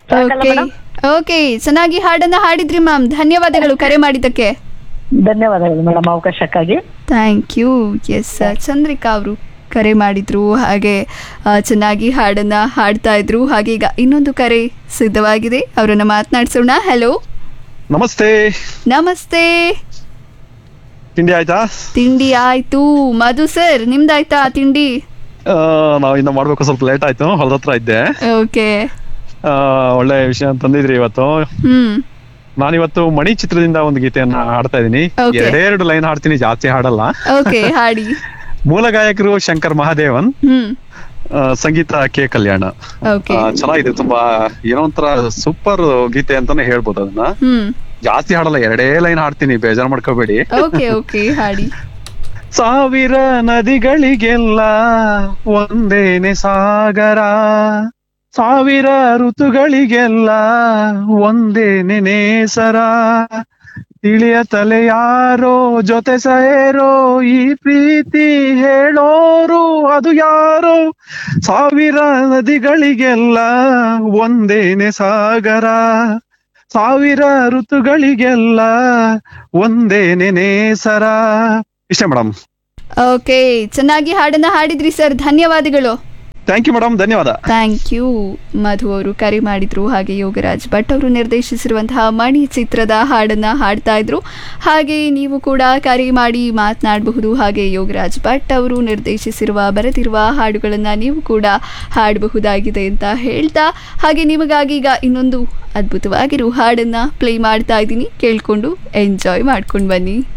ಸಾಕಲ್ಲ okay madam okay ಚೆನ್ನಾಗಿ ಹಾಡನ್ನ ಹಾಡಿದ್ರಿ ಮ್ಯಾಮ್ ಧನ್ಯವಾದಗಳು ಕರೆ ಮಾಡಿದ್ದಕ್ಕೆ ಧನ್ಯವಾದಗಳು ಮೇಡಮ್ ಅವಕಾಶಕ್ಕಾಗಿ ಥ್ಯಾಂಕ್ ಯು ಎಸ್ ಚಂದ್ರಿಕಾ ಅವರು ಕರೆ ಮಾಡಿದ್ರು ಹಾಗೆ ಆ, ಚೆನ್ನಾಗಿ ಹಾಡನ್ನ ಹಾಡ್ತಾ ಇದ್ರು ಹಾಗೆ ಈಗ ಇನ್ನೊಂದು ಕರೆ ಸಿದ್ಧವಾಗಿದೆ ಅವರನ್ನ ಮಾತನಾಡ್ಸೋಣ ಹಲೋ ನಮಸ್ತೆ ನಮಸ್ತೆ ತಿಂಡಿ ಆಯ್ತಾ ತಿಂಡಿ ಆಯ್ತು ಮಧು ಸರ್ ನಿಮ್ದಾಯ್ತಾ ತಿಂಡಿ ಆ, ನಾವು ಇನ್ನ ಮಾಡ್ಬೇಕು ಸ್ವಲ್ಪ ಲೇಟ್ ಆಯ್ತು ಹೊಲದ ಹತ್ರ ಇದ್ದೆ ಓಕೆ ಆ, ಒಳ್ಳೆ ವಿಷಯ ತಂದಿದ್ರಿ ಇವತ್ತು ಹ್ಮ್ ನಾನಿವತ್ತು ಮಣಿ ಚಿತ್ರದಿಂದ ಒಂದು ಗೀತೆಯನ್ನ ಹಾಡ್ತಾ ಇದೀನಿ Okay. ಎರಡೆರಡು ಲೈನ್ ಹಾಡ್ತೀನಿ ಜಾಸ್ತಿ ಹಾಡಲ್ಲ ಓಕೆ ಹಾಡಿ ಮೂಲ ಗಾಯಕರು ಶಂಕರ್ ಮಹಾದೇವನ್ ಹ್ಮ್ ಆ, ಸಂಗೀತ ಕೆ ಕಲ್ಯಾಣ ಓಕೆ ಆ, ಚೆನ್ನಾಗಿದೆ ತುಂಬಾ ಏನೋ ಒಂಥರ ಸೂಪರ್ ಗೀತೆ ಅಂತಾನೆ ಹೇಳ್ಬೋದು ಅದನ್ನ ಹ್ಮ್ ಜಾಸ್ತಿ ಹಾಡಲ್ಲ ಎರಡೇ ಲೈನ್ ಹಾಡ್ತೀನಿ ಬೇಜಾರ್ ಮಾಡ್ಕೋಬೇಡಿ ಓಕೆ ಓಕೆ ಹಾಡಿ ಸಾವಿರ ನದಿಗಳಿಗೆಲ್ಲ ಒಂದೇನೆ ಸಾಗರ ಸಾವಿರ ಋತುಗಳಿಗೆಲ್ಲ ಒಂದೇನೆ ನೇಸರ ತಿಳಿಯ ತಲೆ ಯಾರೋ ಜೊತೆ ಸೇರೋ ಈ ಪ್ರೀತಿ ಹೇಳೋರು ಅದು ಯಾರೋ ಸಾವಿರ ನದಿಗಳಿಗೆಲ್ಲ ಒಂದೇನೆ ಸಾಗರ ಸಾವಿರ ಋತುಗಳಿಗೆಲ್ಲ ಒಂದೇನೆ ನೇಸರ ಇಷ್ಟೇ ಮೇಡಮ್ ಓಕೆ ಚೆನ್ನಾಗಿ ಹಾಡನ್ನ ಹಾಡಿದ್ರಿ ಸರ್ ಧನ್ಯವಾದಗಳು ಥ್ಯಾಂಕ್ ಯು ಮೇಡಮ್ ಧನ್ಯವಾದ ಥ್ಯಾಂಕ್ ಯು ಮಧು ಅವರು ಕರೆ ಮಾಡಿದ್ರು ಹಾಗೆ ಯೋಗರಾಜ್ ಭಟ್ ಅವರು ನಿರ್ದೇಶಿಸಿರುವಂತಹ ಮಣಿ ಚಿತ್ರದ ಹಾಡನ್ನ ಹಾಡ್ತಾ ಇದ್ರು ಹಾಗೆ ನೀವು ಕೂಡ ಕರೆ ಮಾಡಿ ಮಾತನಾಡಬಹುದು ಹಾಗೆ ಯೋಗರಾಜ್ ಭಟ್ ಅವರು ನಿರ್ದೇಶಿಸಿರುವ ಬರೆದಿರುವ ಹಾಡುಗಳನ್ನ ನೀವು ಕೂಡ ಹಾಡಬಹುದಾಗಿದೆ ಅಂತ ಹೇಳ್ತಾ ಹಾಗೆ ನಿಮಗಾಗಿ ಈಗ ಇನ್ನೊಂದು ಅದ್ಭುತವಾಗಿರೋ ಹಾಡನ್ನ ಪ್ಲೇ ಮಾಡ್ತಾ ಇದ್ದೀನಿ ಕೇಳ್ಕೊಂಡು ಎಂಜಾಯ್ ಮಾಡ್ಕೊಂಡು ಬನ್ನಿ